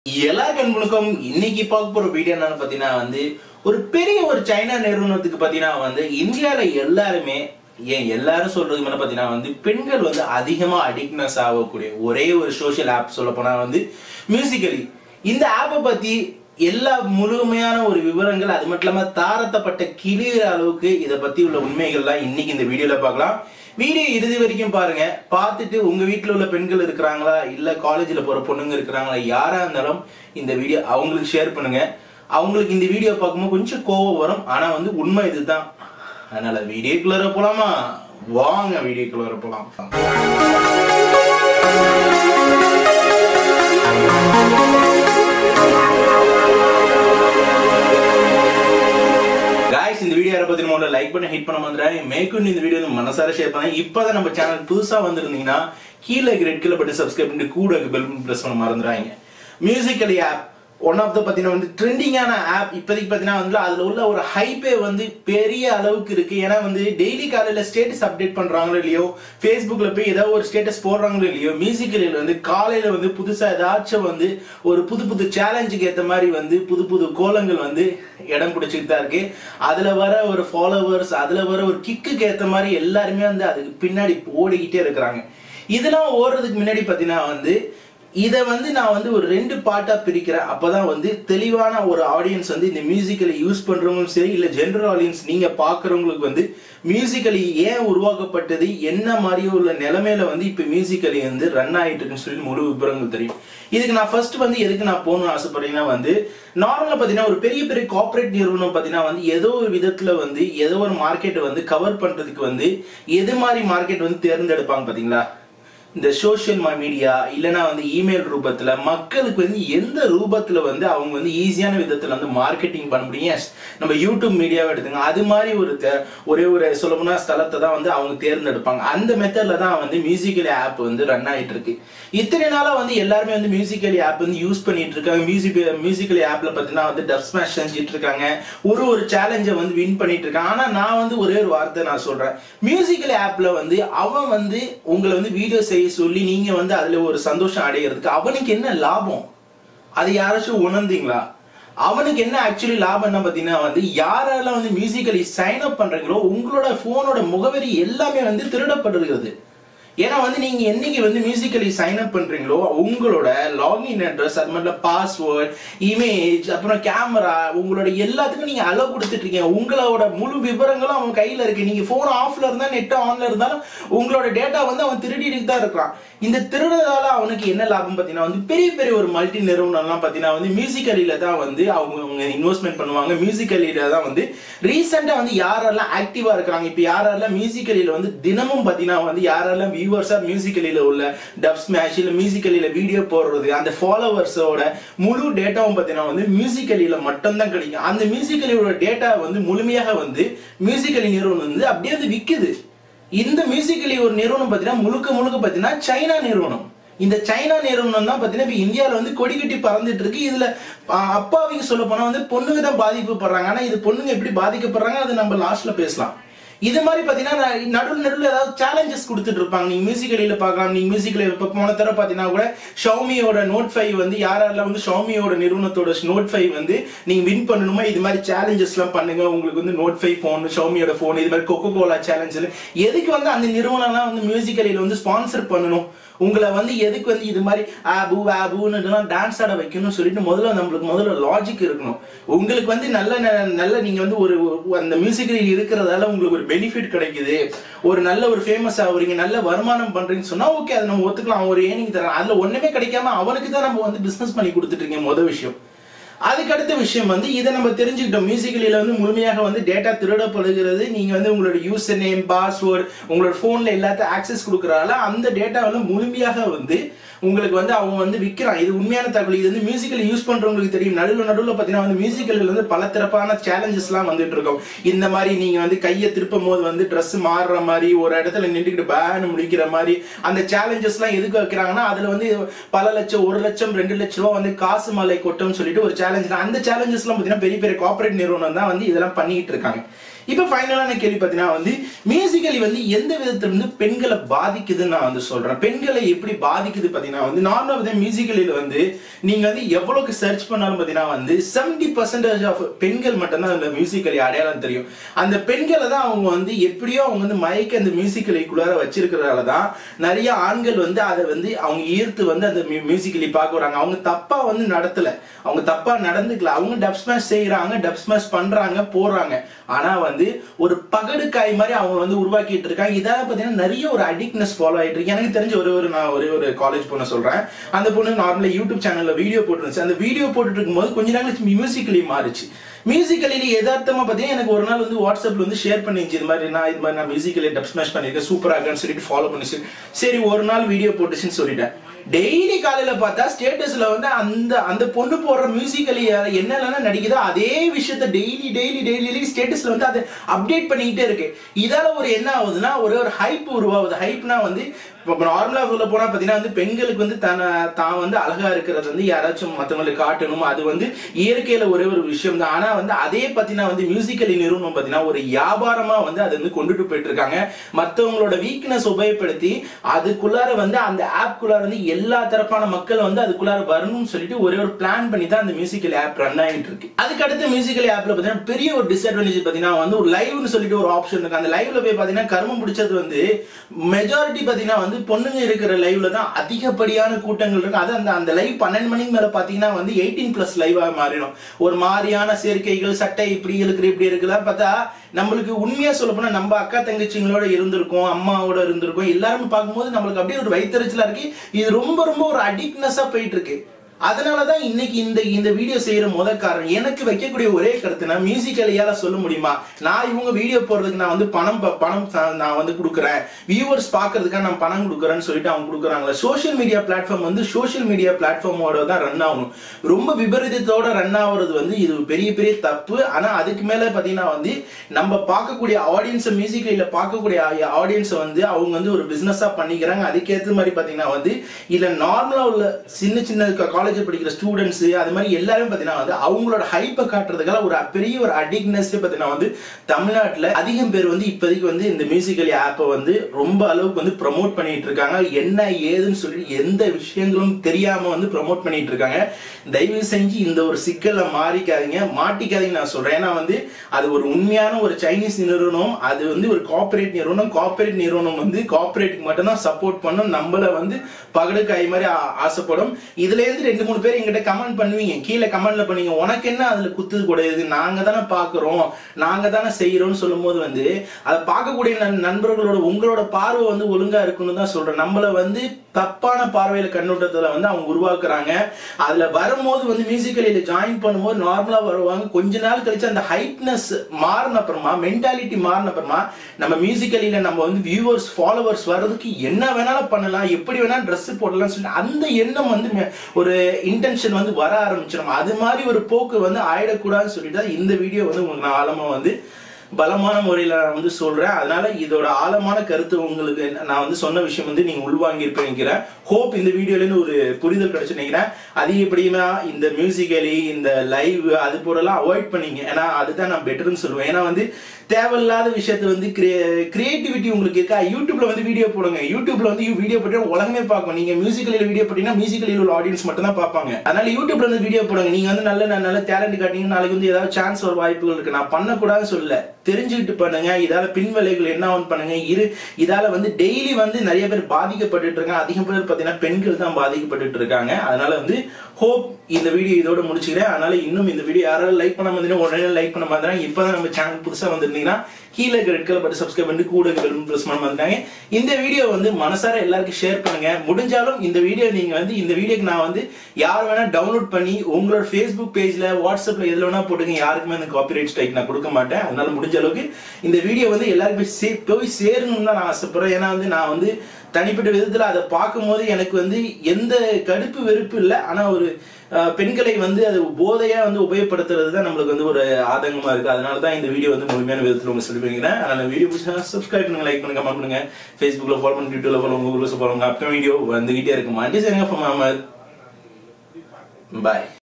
எல்லாருக்கும் அன்புக்கும் இன்னைக்கு பார்க்க போற வீடியோ என்னன்னு பாத்தீங்கன்னா வந்து ஒரு பெரிய ஒரு சைனா நிறுவனத்துக்கு பாத்தீங்கன்னா வந்து இந்தியால எல்லாருமே ஏன் எல்லாரும் சொல்றதுக்கு மேல பாத்தீங்கன்னா வந்து பெண்கள் வந்து அதிகமா அடிக்ட்னஸ் ஆகக்கூடிய ஒரே ஒரு சோஷியல் ஆப் சொல்ல போனா வந்து மியூசிக்கலி இந்த ஆப்பை பத்தி எல்லா முழுமையான ஒரு விவரங்கள் அது மட்டும் இல்லாம தாரத்தப்பட்ட கிளியர் அளவுக்கு இதை பத்தி உள்ள உண்மைகள்லாம் இன்னைக்கு இந்த வீடியோல பார்க்கலாம் வீடியோ இறுதி வரைக்கும் பாருங்க பார்த்துட்டு உங்க வீட்டில் உள்ள பெண்கள் இருக்கிறாங்களா இல்ல காலேஜ்ல போற பொண்ணுங்க இருக்கிறாங்களா யாரா இருந்தாலும் இந்த வீடியோ அவங்களுக்கு ஷேர் பண்ணுங்க அவங்களுக்கு இந்த வீடியோ பார்க்கும்போது கொஞ்சம் கோவம் வரும் ஆனா வந்து உண்மை இதுதான் அதனால வீடியோக்குள்ள போலாமா வாங்க வீடியோக்குள்ள போலாம் காய்ஸ் இந்த வீடியோ பத்தி முதல்ல லைக் பண்ண ஹிட் பண்ண வந்துடுறேன் மேற்கொண்டு இந்த வீடியோ வந்து மனசார ஷேர் பண்ண இப்பதான் நம்ம சேனல் புதுசா வந்திருந்தீங்கன்னா கீழே ரெட் கீழே பட்டு சப்ஸ்கிரைப் பண்ணிட்டு கூட பெல் பிரஸ் பண்ண மறந்துடாங்க musically app one of the பார்த்தீங்கன்னா வந்து ட்ரெண்டிங்கான ஆப் இப்போதைக்கு பார்த்தீங்கன்னா வந்து அதில் உள்ள ஒரு ஹைப்பே வந்து பெரிய அளவுக்கு இருக்கு ஏன்னா வந்து டெய்லி காலையில் ஸ்டேட்டஸ் அப்டேட் பண்ணுறாங்களோ இல்லையோ ஃபேஸ்புக்கில் போய் ஏதாவது ஒரு ஸ்டேட்டஸ் போடுறாங்களோ இல்லையோ மியூசிக்கலில் வந்து காலையில் வந்து புதுசாக ஏதாச்சும் வந்து ஒரு புது புது சேலஞ்சுக்கு ஏற்ற மாதிரி வந்து புது புது கோலங்கள் வந்து இடம் பிடிச்சிட்டு தான் இருக்கு அதில் வர ஒரு ஃபாலோவர்ஸ் அதில் வர ஒரு கிக்குக்கு ஏற்ற மாதிரி எல்லாருமே வந்து அதுக்கு பின்னாடி ஓடிக்கிட்டே இருக்கிறாங்க இதெல்லாம் ஓடுறதுக்கு முன்னாடி பார்த்தீங்கன்னா வந்து இதை வந்து நான் வந்து ஒரு ரெண்டு பார்ட்டா பிரிக்கிறேன் அப்பதான் வந்து தெளிவான ஒரு ஆடியன்ஸ் வந்து இந்த மியூசிக்கலை யூஸ் பண்றவங்களும் சரி இல்ல ஜென்ரல் ஆடியன்ஸ் நீங்க பாக்குறவங்களுக்கு வந்து மியூசிக்கலி ஏன் உருவாக்கப்பட்டது என்ன மாதிரி உள்ள நிலைமையில வந்து இப்ப மியூசிக்கலி வந்து ரன் ஆயிட்டு இருக்குன்னு சொல்லி முழு விவரங்கள் தெரியும் இதுக்கு நான் ஃபர்ஸ்ட் வந்து எதுக்கு நான் போகணும்னு ஆசைப்படுறீங்கன்னா வந்து நார்மலா பாத்தீங்கன்னா ஒரு பெரிய பெரிய கார்ப்பரேட் நிறுவனம் பாத்தீங்கன்னா வந்து ஏதோ ஒரு விதத்துல வந்து ஏதோ ஒரு மார்க்கெட்டை வந்து கவர் பண்றதுக்கு வந்து எது மாதிரி மார்க்கெட் வந்து தேர்ந்தெடுப்பாங்க பாத்தீங்களா இந்த சோஷியல் மீடியா இல்லைன்னா வந்து இமெயில் ரூபத்துல மக்களுக்கு வந்து எந்த ரூபத்துல வந்து அவங்க வந்து ஈஸியான விதத்துல வந்து மார்க்கெட்டிங் பண்ண முடியும் Yes, நம்ம யூடியூப் மீடியாவை எடுத்துங்க அது மாதிரி ஒரு தே- ஒரே ஒரு சொல்லணும்னா ஸ்தலத்தை தான் வந்து அவங்க தேர்ந்தெடுப்பாங்க அந்த மெத்தட்ல தான் வந்து மியூசிக்கலி ஆப் வந்து ரன் ஆயிட்டு இருக்கு இத்தனை நாளா வந்து எல்லாருமே வந்து மியூசிக்கலி ஆப் வந்து யூஸ் பண்ணிட்டு இருக்காங்க மியூசிக் மியூசிக்கலி ஆப்ல பார்த்தீங்கன்னா வந்து டப் ஸ்மாஷ் செஞ்சுட்டு இருக்காங்க ஒரு ஒரு சேலஞ்சை வந்து வின் பண்ணிட்டு இருக்காங்க ஆனா நான் வந்து ஒரே ஒரு வார்த்தை நான் சொல்றேன் மியூசிக்கல் ஆப்ல வந்து அவன் வந்து உங்களை வந்து வீடியோ செய்ய சொல்லி நீங்க வந்து அதுல ஒரு சந்தோஷம் அடையிறதுக்கு அவனுக்கு என்ன லாபம் அது யாராச்சும் உணர்ந்தீங்களா அவனுக்கு என்ன ஆக்சுவலி லாபம் என்ன பார்த்தீங்கன்னா வந்து யாரெல்லாம் வந்து மியூசிக்கலி சைன் அப் பண்றீங்களோ உங்களோட போனோட முகவரி எல்லாமே வந்து திருடப்படுகிறது ஏன்னா வந்து நீங்க என்னைக்கு வந்து மியூசிக்கலி சைன் அப் பண்றீங்களோ உங்களோட லாகின் அட்ரஸ் அது மாதிரி பாஸ்வேர்ட் இமேஜ் அப்புறம் கேமரா உங்களோட எல்லாத்துக்கும் நீங்க அலோ கொடுத்துட்டு இருக்கீங்க உங்களோட முழு விவரங்களும் அவன் கையில இருக்கு நீங்க போன் ஆஃப்ல இருந்தா நெட் ஆன்ல இருந்தாலும் உங்களோட டேட்டா வந்து அவன் திருடிட்டு தான் இருக்கான் இந்த திருடுறதால அவனுக்கு என்ன லாபம் பார்த்தீங்கன்னா வந்து பெரிய பெரிய ஒரு மல்டி நிறுவனம்லாம் பார்த்தீங்கன்னா வந்து மியூசிக்கலில தான் வந்து அவங்க அவங்க இன்வெஸ்ட்மெண்ட் பண்ணுவாங்க மியூசிக்கலில தான் வந்து ரீசெண்டா வந்து யாரெல்லாம் ஆக்டிவா இருக்கிறாங்க இப்போ யாரெல்லாம் மியூசிக்கலில வந்து தினமும் பார்த்தீங்கன்னா வந்து யாரெல்லாம் வியூவர்ஸா மியூசிக்கலில உள்ள டப் ஸ்மாஷ் இல்ல மியூசிக்கலில வீடியோ போடுறது அந்த ஃபாலோவர்ஸோட முழு டேட்டாவும் பார்த்தீங்கன்னா வந்து மியூசிக்கலில மட்டும்தான் கிடைக்கும் அந்த மியூசிக்கலியோட டேட்டா வந்து முழுமையாக வந்து மியூசிக்கலி நிறுவனம் வந்து அப்படியே வந்து விக்குது இந்த மியூசிக்கலி ஒரு நிறுவனம் பார்த்தீங்கன்னா முழுக்க முழுக்க பார்த்தீங்கன்னா சைனா நிறுவனம் இந்த சைனா நிறுவனம் தான் பார்த்தீங்கன்னா இப்போ இந்தியாவில் வந்து கொடி கட்டி பறந்துட்டு இருக்கு இதுல அஹ், அப்பாவிங்க சொல்ல போனா வந்து பொண்ணுங்க தான் பாதிக்கப்படுறாங்க ஆனா இது பொண்ணுங்க எப்படி பாதிக்கப்படுறாங்க அது நம்ம லாஸ்ட்ல பேசலாம் இது மாதிரி பார்த்தீங்கன்னா நடுவில் நடுவில் ஏதாவது சேலஞ்சஸ் கொடுத்துட்டு இருப்பாங்க நீங்க மியூசிக்கலியில் பார்க்கலாம் நீங்க மியூசிக்கல் இப்போ போன தடவை பார்த்தீங்கன்னா கூட ஷவுமியோட நோட் ஃபைவ் வந்து யாரெல்லாம் வந்து ஷவுமியோட நிறுவனத்தோட நோட் ஃபைவ் வந்து நீங்க வின் பண்ணணுமா இது மாதிரி சேலஞ்சஸ்லாம் பண்ணுங்க உங்களுக்கு வந்து நோட் ஃபைவ் ஃபோன் ஷவுமியோட ஃபோன் இது மாதிரி கொக்கோ கோலா சேலஞ்ச் எதுக்கு வந்து அந்த நிறுவனம்லாம் வந்து மியூசிக்கலியில் வந்து ஸ்பான்சர் பண்ணணும் உங்களை வந்து எதுக்கு வந்து இது மாதிரி ஆபு ஆபுன்னு இதெல்லாம் டான்ஸ் ஆட வைக்கணும்னு சொல்லிட்டு முதல்ல நம்மளுக்கு முதல்ல லாஜிக் இருக்கணும் உங்களுக்கு வந்து நல்ல ந- நல்ல நீங்க வந்து ஒரு ஒரு- அந்த மியூசிக்கில் இருக்கிறதால உங்களுக்கு ஒரு பெனிஃபிட் கிடைக்குது ஒரு நல்ல ஒரு ஃபேமஸ் ஆகுறீங்க நல்ல வருமானம் பண்றீங்கன்னு சொன்னா ஓகே அதை நம்ம ஒத்துக்கலாம் அவன் ஒரு ஏனிங் தரேன் அதுல ஒண்ணுமே கிடைக்காம அவனுக்கு தான் நம்ம வந்து பிசினஸ் பண்ணி கொடுத்துட்டு இருக்கீங்க முதல் விஷயம் அதுக்கு அடுத்த விஷயம் வந்து இதை நம்ம தெரிஞ்சுக்கிட்டோம் மியூசிக்கலில் வந்து முழுமையாக வந்து டேட்டா திருடப்படுகிறது நீங்க வந்து உங்களோட யூசர் நேம் பாஸ்வேர்டு உங்களோட போன்ல எல்லாத்தையும் ஆக்சஸ் கொடுக்கறதால அந்த டேட்டா வந்து முழுமையாக வந்து உங்களுக்கு வந்து அவங்க வந்து விற்கிறான் இது உண்மையான தகவல் இது வந்து மியூசிக்கல் யூஸ் பண்றவங்களுக்கு தெரியும் நடுவில் நடுவில் பார்த்தீங்கன்னா வந்து மியூசிக்கலில் வந்து பல தரப்பான சேலஞ்சஸ்லாம் வந்துட்டு இருக்கும் இந்த மாதிரி நீங்க வந்து கையை திருப்பும் போது வந்து Dress மாறுற மாதிரி ஒரு இடத்துல நின்றுக்கிட்டு பேன் முடிக்கிற மாதிரி அந்த சேலஞ்சஸ்லாம் எதுக்கு வைக்கிறாங்கன்னா அதுல வந்து பல லட்சம் ஒரு லட்சம் ரெண்டு லட்சம் ரூபா வந்து காசு மலை கொட்டும்னு சொல்லிட்டு ஒரு சேலஞ்ச் அந்த சேலஞ்சஸ்லாம் பார்த்தீங்கன்னா பெரிய பெரிய கார்ப்பரேட் நிறுவனம் தான் வந்து இதெல்லாம் பண்ணிட்டு இருக்காங்க இப்போ ஃபைனலான கேள்வி பார்த்தீங்கன்னா வந்து மியூசிக்கலி வந்து எந்த விதத்துல இருந்து பெண்களை பாதிக்குதுன்னு நான் வந்து சொல்றேன் பெண்களை எப்படி பாதிக்குது பார்த்தீங்கன்னா பாத்தீங்கன்னா வந்து நார்மலா பார்த்தீங்கன்னா மியூசிக்கலில் வந்து நீங்க வந்து எவ்வளவுக்கு சர்ச் பண்ணாலும் பாத்தீங்கன்னா வந்து செவன்டி பர்சன்டேஜ் ஆஃப் பெண்கள் மட்டும்தான் அந்த மியூசிக்கலி அடையாளம் தெரியும் அந்த பெண்களை தான் அவங்க வந்து எப்படியோ அவங்க வந்து மயக்க அந்த மியூசிக்கலிக்குள்ளார வச்சிருக்கிறதால தான் நிறைய ஆண்கள் வந்து அதை வந்து அவங்க ஈர்த்து வந்து அந்த மியூசிக்கலி பார்க்க வராங்க அவங்க தப்பா வந்து நடத்தல அவங்க தப்பா நடந்துக்கல அவங்க டப் ஸ்மாஷ் செய்யறாங்க டப் ஸ்மாஷ் பண்றாங்க போறாங்க ஆனா வந்து ஒரு பகடுக்காய் மாதிரி அவங்க வந்து உருவாக்கிட்டு இருக்காங்க இதால பாத்தீங்கன்னா நிறைய ஒரு அடிக்ட்னஸ் ஃபாலோ ஆயிட்டு இருக்கு எனக்கு தெரிஞ்ச ஒரு ஒரு நான் ஒரே ஒரு காலேஜ் பொண்ணு சொல்றேன் அந்த பொண்ணு நார்மலா யூடியூப் சேனல்ல வீடியோ போட்டுருந்துச்சு அந்த வீடியோ போட்டுட்டு இருக்கும்போது கொஞ்ச நாள் கழிச்சு மியூசிக்கலி மாறுச்சு மியூசிக்கலி யதார்த்தமா பார்த்தீங்கன்னா எனக்கு ஒரு நாள் வந்து வாட்ஸ்அப்ல வந்து ஷேர் பண்ணிச்சு இது மாதிரி நான் இது மாதிரி நான் மியூசிக்கலி டப் ஸ்மாஷ் பண்ணிருக்கேன் சூப்பரா இருக்குன்னு சொல்லிட்டு ஃபாலோ பண்ணிச்சு சரி ஒரு நாள் வீடியோ போட்டுச்சுன்னு சொல்லிட்டேன் டெய்லி காலையில பார்த்தா ஸ்டேட்டஸ்ல வந்து அந்த அந்த பொண்ணு போடுற மியூசிக்கலி என்னெல்லாம் நடிக்குதோ அதே விஷயத்த டெய்லி டெய்லி டெய்லி ஸ்டேட்டஸ்ல வந்து அதை அப்டேட் பண்ணிக்கிட்டே இருக்கு இதால ஒரு என்ன ஆகுதுன்னா ஒரு ஒரு ஹைப் உருவாகுது ஹைப்னா வந்து இப்போ நார்மலாக சொல்ல போனால் பார்த்தீங்கன்னா வந்து பெண்களுக்கு வந்து தன தான் வந்து அழகா இருக்கிறது வந்து யாராச்சும் மற்றவங்களுக்கு காட்டணும் அது வந்து இயற்கையில ஒரே ஒரு விஷயம் தான் ஆனால் வந்து அதே பார்த்தீங்கன்னா வந்து மியூசிக்கலி நிறுவனம் பார்த்தீங்கன்னா ஒரு வியாபாரமா வந்து அதை வந்து கொண்டுட்டு போயிட்டு இருக்காங்க மற்றவங்களோட வீக்னஸ் உபயோகப்படுத்தி அதுக்குள்ளார வந்து அந்த ஆப்குள்ளார வந்து எல்லா தரப்பான மக்கள் வந்து அதுக்குள்ளார வரணும்னு சொல்லிட்டு ஒரே ஒரு பிளான் பண்ணி தான் அந்த மியூசிக்கல் ஆப் ரன் ஆகிட்டு இருக்கு அதுக்கு அடுத்து மியூசிக்கல் ஆப்ல பார்த்தீங்கன்னா பெரிய ஒரு டிஸ்அட்வான்டேஜ் பார்த்தீங்கன்னா வந்து ஒரு லைவ்னு சொல்லிட்டு ஒரு ஆப்ஷன் இருக்கு அந்த லைவ்ல போய் பார்த்தீங்கன்னா கர்மம் பிடிச்சது வந்து மெஜாரிட்டி பார்த்தீங்கன்னா வந்து பொண்ணுங்க இருக்கிற லைவ்ல தான் அதிகப்படியான கூட்டங்கள் இருக்கு அது அந்த அந்த லைவ் பன்னெண்டு மணிக்கு மேல பாத்தீங்கன்னா வந்து எயிட்டீன் பிளஸ் லைவா மாறிடும் ஒரு மாதிரியான சேர்க்கைகள் சட்டை இப்படி இருக்கிற இப்படி இருக்குதா பார்த்தா நம்மளுக்கு உண்மையா சொல்ல போனா நம்ம அக்கா தங்கச்சிங்களோட இருந்திருக்கோம் அம்மாவோட இருந்திருக்கோம் எல்லாருமே பார்க்கும்போது நம்மளுக்கு அப்படியே ஒரு வயிற்றுச்சலா இருக்கு இது ரொம்ப ரொம்ப ஒரு அடிக்ட்னஸா போயிட்டு இருக்கு அதனாலதான் இன்னைக்கு இந்த இந்த வீடியோ செய்யற முத காரணம் எனக்கு வைக்கக்கூடிய ஒரே கருத்துனா மியூசிக்கலியால சொல்ல முடியுமா நான் இவங்க வீடியோ போடுறதுக்கு நான் வந்து பணம் ப- பணம் ச- நான் வந்து கொடுக்குறேன் வியூவர்ஸ் பாக்குறதுக்காக நான் பணம் கொடுக்குறேன்னு சொல்லிட்டு அவங்க கொடுக்குறாங்களா சோஷியல் மீடியா பிளாட்ஃபார்ம் வந்து சோஷியல் மீடியா பிளாட்ஃபார்மோட தான் ரன் ஆகணும் ரொம்ப விபரீதத்தோட ரன் ஆகுறது வந்து இது பெரிய பெரிய தப்பு ஆனா அதுக்கு மேல பாத்தீங்கன்னா வந்து நம்ம பார்க்கக்கூடிய ஆடியன்ஸ் மியூசிக்கலில பார்க்கக்கூடிய ஆடியன்ஸ் வந்து அவங்க வந்து ஒரு பிசினஸா பண்ணிக்கிறாங்க அதுக்கேற்ற மாதிரி பாத்தீங்கன்னா வந்து இல்ல நார்மலா உள்ள சின்ன சின்ன காலேஜ் படிக்கிற ஸ்டூடெண்ட்ஸ் அது மாதிரி எல்லாரும் பாத்தீங்கன்னா வந்து அவங்களோட ஹைப்பை காட்டுறதுக்காக ஒரு பெரிய ஒரு அடிக்னஸ் பாத்தீங்கன்னா வந்து தமிழ்நாட்டுல அதிகம் பேர் வந்து இப்போதைக்கு வந்து இந்த மியூசிக்கல் ஆப்பை வந்து ரொம்ப அளவுக்கு வந்து ப்ரமோட் பண்ணிட்டு இருக்காங்க என்ன ஏதுன்னு சொல்லி எந்த விஷயங்களும் தெரியாம வந்து ப்ரமோட் பண்ணிட்டு இருக்காங்க தயவு செஞ்சு இந்த ஒரு சிக்கலை மாறிக்காதீங்க மாட்டிக்காதீங்க நான் சொல்றேன் ஏன்னா வந்து அது ஒரு உண்மையான ஒரு சைனீஸ் நிறுவனம் அது வந்து ஒரு கார்ப்பரேட் நிறுவனம் கார்ப்பரேட் நிறுவனம் வந்து கார்ப்பரேட்டுக்கு மட்டும்தான் சப்போர்ட் பண்ணும் நம்மள வந்து பகடுக்காய் மாதிரி ஆ- ஆசைப்படும் இதுல இருந்து ரெண்டு மூணு பேர் எங்கிட்ட கமெண்ட் பண்ணுவீங்க கீழே கமெண்ட்ல பண்ணுவீங்க உனக்கு என்ன அதுல குத்துது கூடாது நாங்க தானே பாக்குறோம் நாங்க தானே செய்யறோம்னு சொல்லும்போது வந்து அதை பார்க்கக்கூடிய நண்- நண்பர்களோட உங்களோட பார்வை வந்து ஒழுங்கா இருக்குன்னு தான் சொல்றேன் நம்மள வந்து தப்பான பார்வையில கண்ணோட்டத்துல வந்து அவங்க உருவாக்குறாங்க அதுல வரும்போது வந்து மியூசிக்கலில ஜாயின் பண்ணும்போது நார்மலா வருவாங்க கொஞ்ச நாள் கழிச்சு அந்த ஹைட்னஸ் மாறின அப்புறமா மென்டாலிட்டி மாறின அப்புறமா நம்ம மியூசிக்கலில நம்ம வந்து வியூவர்ஸ் ஃபாலோவர்ஸ் வர்றதுக்கு என்ன வேணாலும் பண்ணலாம் எப்படி வேணாலும் ட்ரெஸ் போடலாம்னு சொல்லி அந்த எண்ணம் வந்து மெ- ஒரு இன்டென்ஷன் வந்து வர ஆரம்பிச்சிடும் அது மாதிரி ஒரு போக்கு வந்து ஆயிடக்கூடாதுன்னு சொல்லிட்டு தான் இந்த வீடியோ வந்து உங்களுக்கு நான் ஆழமா வந்து பலமான முறையில் நான் வந்து சொல்றேன் அதனால இதோட ஆழமான கருத்து உங்களுக்கு நான் வந்து சொன்ன விஷயம் வந்து நீங்க உள்வாங்கியிருப்பேன் நினைக்கிறேன் ஹோப் இந்த வீடியோல இருந்து ஒரு புரிதல் கிடைச்சு நினைக்கிறேன் அதிகப்படியுமா இந்த மியூசிக்கலி இந்த லைவ் அது போலலாம் அவாய்ட் பண்ணீங்க ஏன்னா அதுதான் நான் பெட்டர்னு சொல்லுவேன் ஏன்னா வந்து தேவையில்லாத விஷயத்த வந்து கிரியேட்டிவிட்டி உங்களுக்கு இருக்கா யூடியூப்ல வந்து வீடியோ போடுங்க யூடியூப்ல வந்து வீடியோ போட்டு உலகமே பார்க்கும் நீங்க மியூசிக்கலில் வீடியோ போட்டீங்கன்னா மியூசிக்கலில் உள்ள ஆடியன்ஸ் மட்டும் தான் பார்ப்பாங்க அதனால யூடியூப்ல வந்து வீடியோ போடுங்க நீங்க வந்து நல்ல நல்ல டேலண்ட் காட்டிங்க நாளைக்கு வந்து ஏதாவது சான்ஸ் வர வாய்ப்புகள் இருக்கு நான் பண்ணக்கூடாதுன்னு சொல்லல தெரிஞ்சுக்கிட்டு பண்ணுங்க இதால பின்விளைவுகள் என்ன ஆகும் பண்ணுங்க இரு இதால வந்து டெய்லி வந்து நிறைய பேர் பாதிக்கப்பட்டுட்டு இருக்காங்க அதிகம் பேர் பார்த்தீங்கன்னா பெண்கள் தான் பாதிக்கப்பட்டுட்டு இருக்காங்க அதனால வந்து ஹோப் இந்த வீடியோ இதோட முடிச்சுக்கிறேன் அதனால இன்னும் இந்த வீடியோ யாராவது லைக் பண்ண வந்தீங்கன்னா உடனே லைக் பண்ண மாதிரி இப்பதான் நம்ம சேனல் புதுசா வந்திருந்தீங்கன்னா கீழே ரெட் கலர் பட்டு சப்ஸ்கிரைப் பண்ணி கூட ப்ரெஸ் பண்ண வந்தாங்க இந்த வீடியோ வந்து மனசார எல்லாருக்கும் ஷேர் பண்ணுங்க முடிஞ்சாலும் இந்த வீடியோ நீங்க வந்து இந்த வீடியோக்கு நான் வந்து யார் வேணா டவுன்லோட் பண்ணி உங்களோட ஃபேஸ்புக் பேஜ்ல வாட்ஸ்அப்ல எதுல வேணா போட்டுங்க யாருக்குமே அந்த காப்பிரைட் ஸ்ட்ரைக் நான் கொடுக்க மாட்டேன் அதனால முடிஞ்ச அளவுக்கு இந்த வீடியோ வந்து எல்லாருக்குமே சே போய் சேரணும்னு தான் நான் ஆசைப்படுறேன் ஏன்னா வந்து நான் வந்து தனிப்பட்ட விதத்துல அதை பார்க்கும்போது எனக்கு வந்து எந்த கடுப்பு வெறுப்பு இல்லை ஆனா ஒரு அஹ், பெண்களை வந்து அது போதையா வந்து உபயோகப்படுத்துறது தான் நம்மளுக்கு வந்து ஒரு ஆதங்கமா இருக்கு அதனால தான் இந்த வீடியோ வந்து முழுமையான விதத்தில் உங்களுக்கு சொல்லி வைக்கிறேன் அதனால வீடியோ பிடிச்சா சப்ஸ்கிரைப் பண்ணுங்க லைக் பண்ணுங்க கமெண்ட் பண்ணுங்க ஃபேஸ்புக்ல ஃபாலோ பண்ணுங்க யூடியூப்ல ஃபாலோ உங்க ஃபாலோ பண்ணுங்க அப்கமிங் வீடியோ வந்துகிட்டே இருக்கும் மாட்டி சேருங்க பாய்